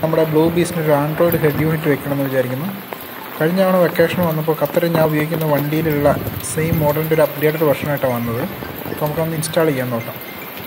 നമ്മുടെ ബ്ലൂ ബീസിന് ഒരു Android head unit വെക്കണമെന്ന് വിചാരിക്കുന്നു കഴിഞ്ഞ തവണ വെക്കേഷൻ വന്നപ്പോൾ ഖത്തറിൽ ഞാൻ ഉപയോഗിക്കുന്ന വണ്ടിയിലുള്ള സെയിം മോഡലിൻ്റെ ഒരു അപ്ഗ്രേഡഡ് വെർഷനായിട്ടാണ് വന്നത് അപ്പോൾ നമുക്കൊന്ന് ഇൻസ്റ്റാൾ ചെയ്യാൻ നോക്കാം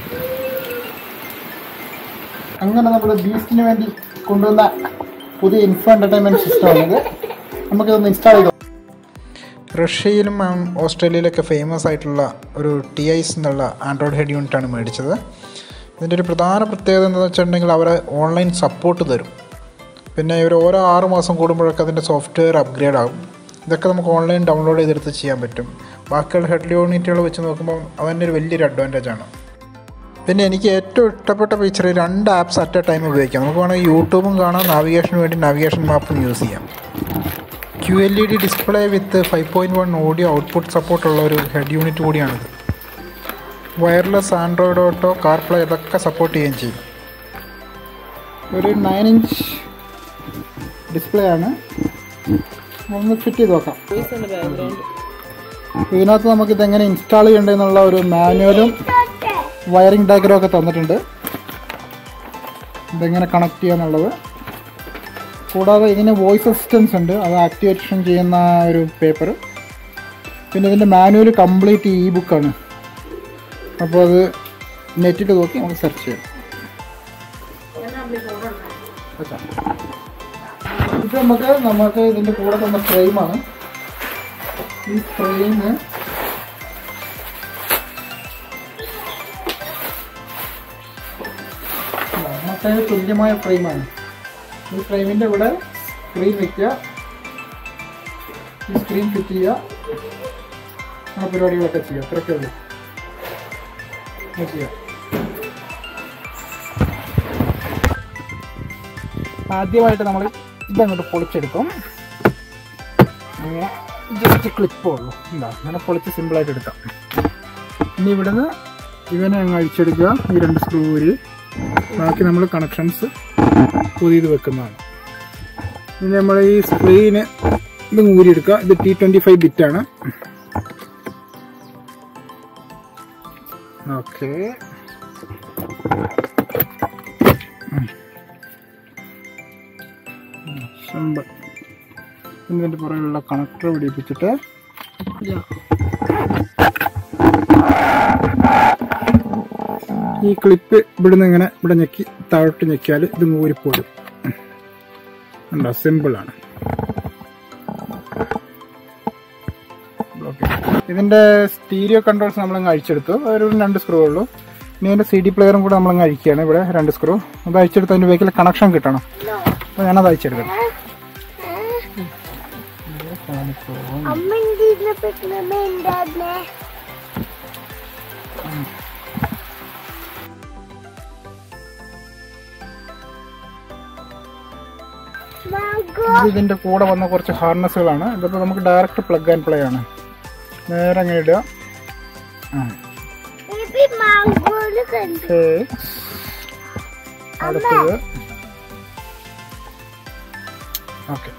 അങ്ങനെ നമ്മൾ ബീസ്റ്റിന് വേണ്ടി കൊണ്ടുവന്ന പുതിയ ഇൻഫോ എൻ്റർടൈൻമെൻറ്റ് സിസ്റ്റമാണിത് നമുക്കിതൊന്ന് ഇൻസ്റ്റാൾ ചെയ്ത് റഷ്യയിലും ഉം, ഓസ്ട്രേലിയയിലൊക്കെ ഫേമസ് ആയിട്ടുള്ള ഒരു ടി ഐസ് എന്നുള്ള ആൻഡ്രോയിഡ് ഹെഡ് യൂണിറ്റാണ് മേടിച്ചത് ഇതിൻ്റെ ഒരു പ്രധാന പ്രത്യേകത എന്താണെന്ന് വെച്ചിട്ടുണ്ടെങ്കിൽ അവർ ഓൺലൈൻ സപ്പോർട്ട് തരും പിന്നെ ഇവർ ഓരോ ആറ് മാസം കൂടുമ്പോഴൊക്കെ അതിൻ്റെ സോഫ്റ്റ്വെയർ അപ്ഗ്രേഡ് ആകും ഇതൊക്കെ നമുക്ക് ഓൺലൈൻ ഡൗൺലോഡ് ചെയ്തെടുത്ത് ചെയ്യാൻ പറ്റും ബാക്കിയുള്ള ഹെഡ് യൂണിറ്റുകൾ വെച്ച് നോക്കുമ്പോൾ അതിൻ്റെ ഒരു വലിയൊരു അഡ്വാൻറ്റേജ് ആണ് പിന്നെ എനിക്ക് ഏറ്റവും ഇഷ്ടപ്പെട്ട ഫീച്ചർ രണ്ട് ആപ്സ് അറ്റ് എ ടൈം ഉപയോഗിക്കാം നമുക്ക് വേണമെങ്കിൽ യൂട്യൂബും കാണാം നാവിഗേഷന് വേണ്ടി നാവിഗേഷൻ മാപ്പും യൂസ് ചെയ്യാം Q L E D display with five point one audio output സപ്പോർട്ടുള്ള ഒരു ഹെഡ് യൂണിറ്റ് കൂടിയാണിത് വയർലെസ് ആൻഡ്രോയിഡ് ഓട്ടോ കാർപ്ലേ ഇതൊക്കെ സപ്പോർട്ട് ചെയ്യുകയും ചെയ്യും ഒരു നയൻ ഇഞ്ച് ഡിസ്പ്ലേ ആണ് ഒന്ന് ഫിറ്റ് ചെയ്ത് നോക്കാം ഇതിനകത്ത് നമുക്ക് ഇതെങ്ങനെ ഇൻസ്റ്റാൾ ചെയ്യേണ്ടതെന്നുള്ള ഒരു മാനുവലും വയറിംഗ് ഡയഗ്രം ഒക്കെ തന്നിട്ടുണ്ട് ഇതെങ്ങനെ കണക്ട് ചെയ്യാന്നുള്ളത് കൂടാതെ ഇതിന് വോയിസ് അസിസ്റ്റൻസ് ഉണ്ട് അത് ആക്ടിവേഷൻ ചെയ്യുന്ന ഒരു പേപ്പർ പിന്നെ ഇതിൻ്റെ മാനുവൽ കംപ്ലീറ്റ് ഇ ബുക്കാണ് അപ്പോൾ അത് നെറ്റിൽ നോക്കി നമുക്ക് സെർച്ച് ചെയ്യാം വെച്ചാ. ഇത് നമുക്ക് നമുക്ക് ഇതിൻ്റെ കൂടെ തന്ന ഫ്രെയിമാണ് ഈ ഫ്രെയിം മറ്റേ തുല്യമായ ഫ്രെയിമാണ് ഈ ഫ്രെയിമിൻ്റെ ഇവിടെ സ്ക്രീൻ വെക്കുക ഈ സ്ക്രീൻ ഫിറ്റ് ചെയ്യുക ആ പരിപാടികളൊക്കെ ചെയ്യുക അത്രയൊക്കെ ഉള്ളൂ ഇത് ചെയ്യാം ആദ്യമായിട്ട് നമ്മൾ ഇതങ്ങോട്ട് പൊളിച്ചെടുക്കും അങ്ങനെ ജസ്റ്റ് ക്ലിപ്പേ ഉള്ളൂ എന്താ അങ്ങനെ പൊളിച്ച് സിമ്പിളായിട്ട് എടുക്കാം ഇനി ഇവിടുന്ന് ഇവനെ അങ്ങ് അഴിച്ചെടുക്കുക ഈ രണ്ട് സ്ക്രൂ ഊരി ബാക്കി നമ്മൾ കണക്ഷൻസ് പുതിയത് വെക്കുന്നതാണ് ഇനി നമ്മൾ ഈ സ്ക്രീന് ഇത് ഊരിയെടുക്കുക ഇത് ടി ട്വൻറ്റി ഫൈവ് ബിറ്റാണ് ഓക്കെ സിമ്പിൾ ഇതിൻ്റെ പുറകിലുള്ള കണക്ടർ പിടിപ്പിച്ചിട്ട് ഈ ക്ലിപ്പ് ഇവിടുന്ന് ഇങ്ങനെ ഇവിടെ ഞെക്കി താഴോട്ട് ഞെക്കിയാൽ ഇത് ഊരിപ്പോരും ഉണ്ടോ സിമ്പിളാണ് ഓക്കെ ഇതിൻ്റെ സ്റ്റീരിയോ കൺട്രോൾസ് നമ്മളങ്ങ് അഴിച്ചെടുത്തു ഒരു രണ്ട് സ്ക്രൂ ഉള്ളൂ ഇനി അതിൻ്റെ സി ഡി പ്ലെയറും കൂടെ നമ്മളങ്ങ് അഴിക്കുകയാണ് ഇവിടെ രണ്ട് സ്ക്രൂ അത് അഴിച്ചെടുത്ത് അതിൻ്റെ ബാക്കിൽ കണക്ഷൻ കിട്ടണം അപ്പോൾ ഞാനത് അഴിച്ചെടുക്കണം അമ്മ ഇതിനെ പറ്റുന്ന എന്താ ഇത് ഇതിന്റെ കൂടെ വന്ന കുറച്ച് ഹാർനസുകളാണ് ഇതിപ്പോൾ നമുക്ക് ഡയറക്റ്റ് പ്ലഗ് ആൻഡ് പ്ലേ ആണ് നേരെ അങ്ങനെ ഇടുക ബേബി മാംഗോല് കണ്ടു ഓക്കേ. അടുത്തത് okay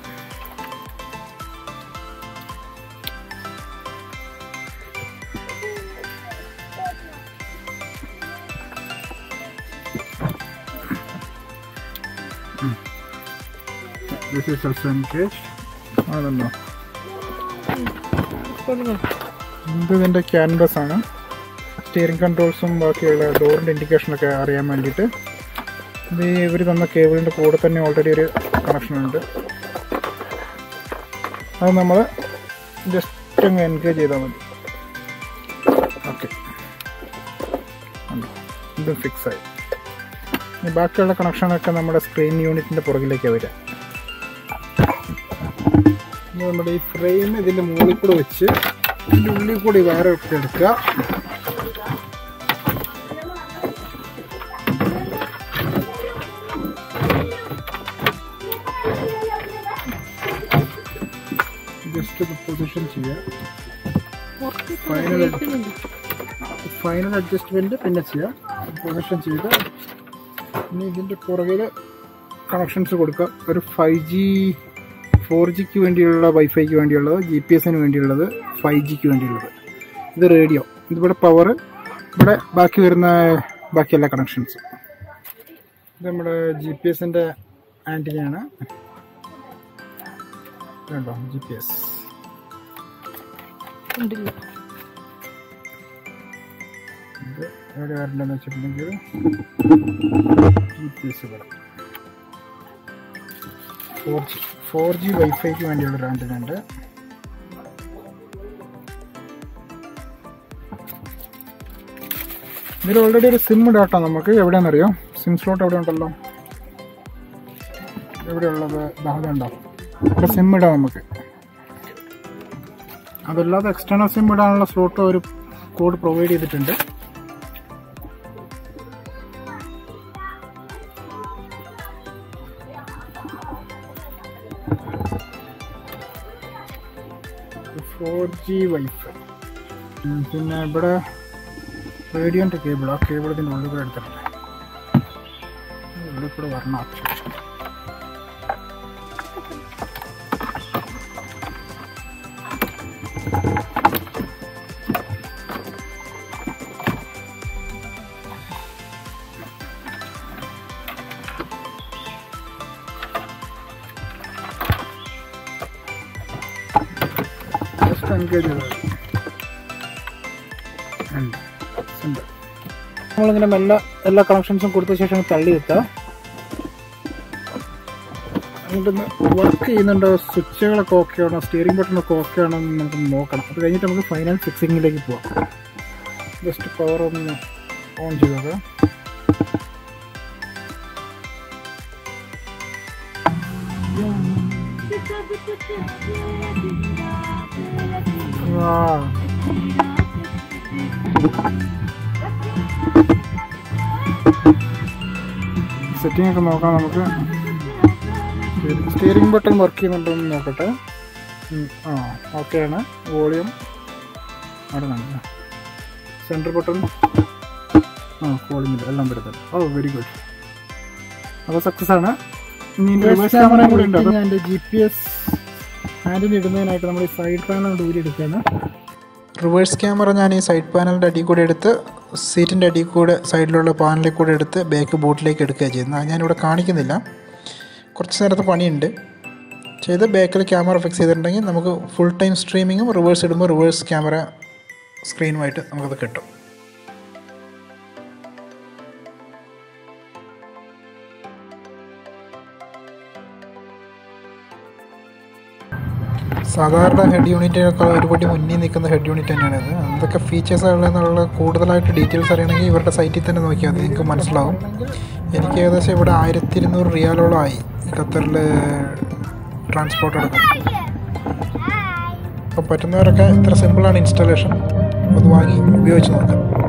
this is also engage അതെന്നോ ഇത് ഇതിൻ്റെ ക്യാൻവസ് ആണ് സ്റ്റിയറിംഗ് കൺട്രോൾസും ബാക്കിയുള്ള ഡോറിൻ്റെ ഇൻഡിക്കേഷനൊക്കെ അറിയാൻ വേണ്ടിയിട്ട് ഇത് ഇവർ തന്ന കേബിളിൻ്റെ കൂടെ തന്നെ ഓൾറെഡി ഒരു കണക്ഷൻ ഉണ്ട് അത് നമ്മൾ ജസ്റ്റ് അങ്ങ് എൻഗേജ് ചെയ്താൽ മതി ഓക്കെ ഇത് ഫിക്സ് ആയി ഇനി ബാക്കിയുള്ള കണക്ഷനൊക്കെ നമ്മുടെ സ്ക്രീൻ യൂണിറ്റിൻ്റെ പുറകിലേക്ക് വരിക ഇനി നമ്മുടെ ഈ ഫ്രെയിം ഇതിൻ്റെ മുകളിൽ കൂടെ വെച്ച് ഇതിൻ്റെ ഉള്ളിൽ കൂടി വയർ ഇട്ട് എടുക്കുക ജസ്റ്റ് ഇത് പൊസിഷൻ ചെയ്യുക ഫൈനൽ ഫൈനൽ അഡ്ജസ്റ്റ്മെന്റ് പിന്നെ ചെയ്യാം പൊസിഷൻ ചെയ്ത് ഇനി ഇതിൻ്റെ പുറകിൽ കണക്ഷൻസ് കൊടുക്കുക ഒരു ഫൈവ് ജി ഫോർ ജിക്ക് വേണ്ടിയുള്ള വൈഫൈക്ക് വേണ്ടിയുള്ളത് ജി പി എസിന് വേണ്ടിയുള്ളത് ഫൈവ് ജിക്ക് വേണ്ടിയുള്ളത് ഇത് റേഡിയോ ഇതിവിടെ പവർ ഇവിടെ ബാക്കി വരുന്ന ബാക്കി എല്ലാ കണക്ഷൻസ് ഇത് നമ്മുടെ ജി പി എസിൻ്റെ ആൻറ്റിനയാണ് കണ്ടോ ജി പി എസ് ഉണ്ടില്ല ഇത് എവിടെ വരണ്ടെന്ന് വെച്ചിട്ടുണ്ടെങ്കിൽ ജി പി എസ് ഇവിടെ ഫോർ ജി ഫോർ ജി വൈഫൈക്ക് വേണ്ടിയുള്ള ഒരു ആൻറ്റിന ഉണ്ട് ഇതിൽ ഓൾറെഡി ഒരു സിം ഇടാട്ടോ നമുക്ക് എവിടെയാണെന്നറിയോ സിം സ്ലോട്ട് എവിടെ ഉണ്ടല്ലോ എവിടെയുള്ളത് ദാഹമുണ്ടോ ഇവിടെ സിം ഇടാം നമുക്ക് അതല്ലാതെ എക്സ്റ്റേണൽ സിം ഇടാനുള്ള സ്ലോട്ട് ഒരു കോഡ് പ്രൊവൈഡ് ചെയ്തിട്ടുണ്ട് ഫോർ ജി വൈഫൈ പിന്നെ ഇവിടെ റേഡിയോൻ്റെ കേബിൾ ആ കേബിൾ ഇതിൻ്റെ ഉള്ളിൽ കൂടെ എടുത്തിട്ടുണ്ട് ഉള്ളിൽ കൂടെ വരണം ഓപ്ഷൻ ജസ്റ്റ് എൻഗേജ് ചെയ്തത് ഉണ്ട് നമ്മളിങ്ങനെ മെല്ലെ എല്ലാ കണക്ഷൻസും കൊടുത്ത ശേഷം തള്ളി വെക്കാം എന്നിട്ടൊന്ന് വർക്ക് ചെയ്യുന്നുണ്ടോ സ്വിച്ചുകളൊക്കെ ഓക്കെ ആണോ സ്റ്റിയറിംഗ് ബട്ടണൊക്കെ ഓക്കെ ആണോ എന്ന് നമുക്ക് നോക്കണം അത് കഴിഞ്ഞിട്ട് നമുക്ക് ഫൈനൽ ഫിക്സിങ്ങിലേക്ക് പോവാം ജസ്റ്റ് പവർ ഒന്ന് ഓൺ ചെയ്തത് ആ സെറ്റിംഗ് ഒക്കെ നോക്കാം നമുക്ക് സ്റ്റിയറിംഗ് ബട്ടൺ വർക്ക് ചെയ്യുന്നുണ്ടോ എന്ന് നോക്കട്ടെ ഉം, ആ ഓക്കെ ആണ് വോളിയം അവിടെ നല്ല സെൻറ്റർ ബട്ടൺ ആ കോളിംഗ് എല്ലാം വരുന്നുണ്ട് ഓ വെരി ഗുഡ് അപ്പോൾ സക്സസ് ആണ് ഇനി റിവേഴ്സ് ക്യാമറയും കൂടി ഉണ്ട് ഞാൻ എൻ്റെ ജി പി എസ് ഹാൻഡിൽ ഇടുന്നതിനായിട്ട് നമ്മൾ ഈ സൈഡ് പാനൽ ദൂരി എടുക്കുകയാണ് റിവേഴ്സ് ക്യാമറ ഞാൻ ഈ സൈഡ് പാനലിൻ്റെ അടിയിൽ കൂടെ എടുത്ത് സീറ്റിൻ്റെ അടിയിൽ കൂടെ സൈഡിലുള്ള പാനലിൽ കൂടെ എടുത്ത് ബാക്ക് ബോട്ടിലേക്ക് എടുക്കുക ചെയ്യുന്നത് അത് ഞാനിവിടെ കാണിക്കുന്നില്ല കുറച്ച് നേരത്തെ പണിയുണ്ട് ചെയ്ത് ബാക്കിൽ ക്യാമറ ഫിക്സ് ചെയ്തിട്ടുണ്ടെങ്കിൽ നമുക്ക് ഫുൾ ടൈം സ്ട്രീമിങ്ങും റിവേഴ്സ് ഇടുമ്പോൾ റിവേഴ്സ് ക്യാമറ സ്ക്രീനുമായിട്ട് നമുക്കത് കിട്ടും സാധാരണ ഹെഡ് യൂണിറ്റിനേക്കാൾ ഒരുപടി മുന്നിൽ നിൽക്കുന്ന ഹെഡ് യൂണിറ്റ് തന്നെയാണ് ഇത് എന്തൊക്കെ ഫീച്ചേഴ്സ് ഉള്ളതെന്നുള്ള കൂടുതലായിട്ട് ഡീറ്റെയിൽസ് അറിയണമെങ്കിൽ ഇവരുടെ സൈറ്റിൽ തന്നെ നോക്കിയാൽ മതി നിങ്ങൾക്ക് മനസ്സിലാവും എനിക്ക് ഏകദേശം ഇവിടെ ആയിരത്തി ഇരുന്നൂറ് റിയാലോളം ആയി ഈ ഖത്തറിൽ ട്രാൻസ്പോർട്ട് എടുക്കും അപ്പോൾ പറ്റുന്നവരൊക്കെ ഇത്ര സിമ്പിളാണ് ഇൻസ്റ്റാളേഷൻ അത് വാങ്ങി ഉപയോഗിച്ച് നോക്കാം